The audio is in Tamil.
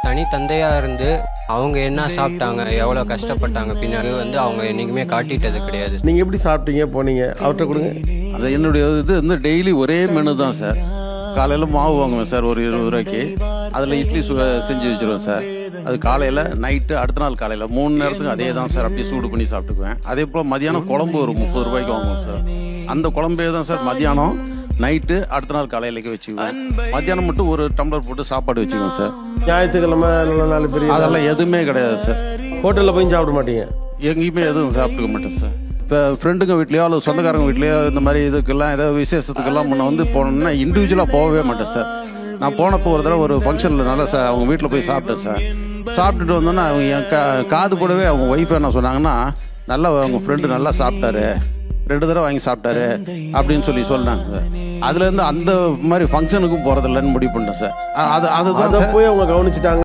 தனி தந்தையா இருந்து அவங்க என்ன சாப்பிட்டாங்க எவ்வளோ கஷ்டப்பட்டாங்க பின்னாடி வந்து அவங்க என்னைக்குமே காட்டிட்டது கிடையாது நீங்கள் எப்படி சாப்பிட்டீங்க போனீங்க அவர்கிட்ட கொடுங்க அது என்னுடைய இது வந்து டெய்லி ஒரே மெனு தான் சார் காலையில் மாவு வாங்குவேன் சார் ஒரு இருபது ரூபாய்க்கு அதில் இட்லி சு செஞ்சு வச்சுருவேன் சார் அது காலையில் நைட்டு அடுத்த நாள் காலையில் மூணு நேரத்துக்கு அதே தான் சார் அப்படியே சூடு பண்ணி சாப்பிட்டுக்குவேன் அதே போல் மதியானம் குழம்பு ஒரு முப்பது ரூபாய்க்கு வாங்குவோம் சார் அந்த குழம்பே தான் சார் மதியானம் நைட்டு அடுத்த நாள் காலையிலேக்கு வச்சுக்குவேன் மத்தியானம் மட்டும் ஒரு டம்ளர் போட்டு சாப்பாடு வச்சுக்குவேன் சார் ஞாயிற்றுக்கிழமை நல்ல நாலு பெரிய அதெல்லாம் எதுவுமே கிடையாது சார் ஹோட்டலில் போய் சாப்பிட மாட்டீங்க எங்கேயுமே எதுவும் சாப்பிட்டுக்க மாட்டேன் சார் இப்போ ஃப்ரெண்டுங்க வீட்லேயோ அல்லது சொந்தக்காரங்க வீட்லேயோ இந்த மாதிரி இதுக்கெல்லாம் ஏதோ விசேஷத்துக்கெல்லாம் முன்ன வந்து போனோம்னா இண்டிவிஜுவலாக போகவே மாட்டேன் சார் நான் போனப்போ ஒரு தடவை ஒரு ஃபங்க்ஷனில் நல்லா சார் அவங்க வீட்டில் போய் சாப்பிட்டேன் சார் சாப்பிட்டுட்டு வந்தோன்னா அவங்க என் கா காது கூடவே அவங்க ஒய்ஃப் என்ன சொன்னாங்கன்னா நல்லா அவங்க ஃப்ரெண்டு நல்லா சாப்பிட்டாரு ரெண்டு தடவை வாங்கி சாப்பிட்டாரு அப்படின்னு சொல்லி சொன்னாங்க சார் அதுலேருந்து அந்த மாதிரி ஃபங்க்ஷனுக்கும் போகிறதில்லன்னு முடிவு பண்ணிட்டேன் சார் அ- அது அதுதான் அதை சார் போய் அவங்க கவனிச்சிட்டாங்க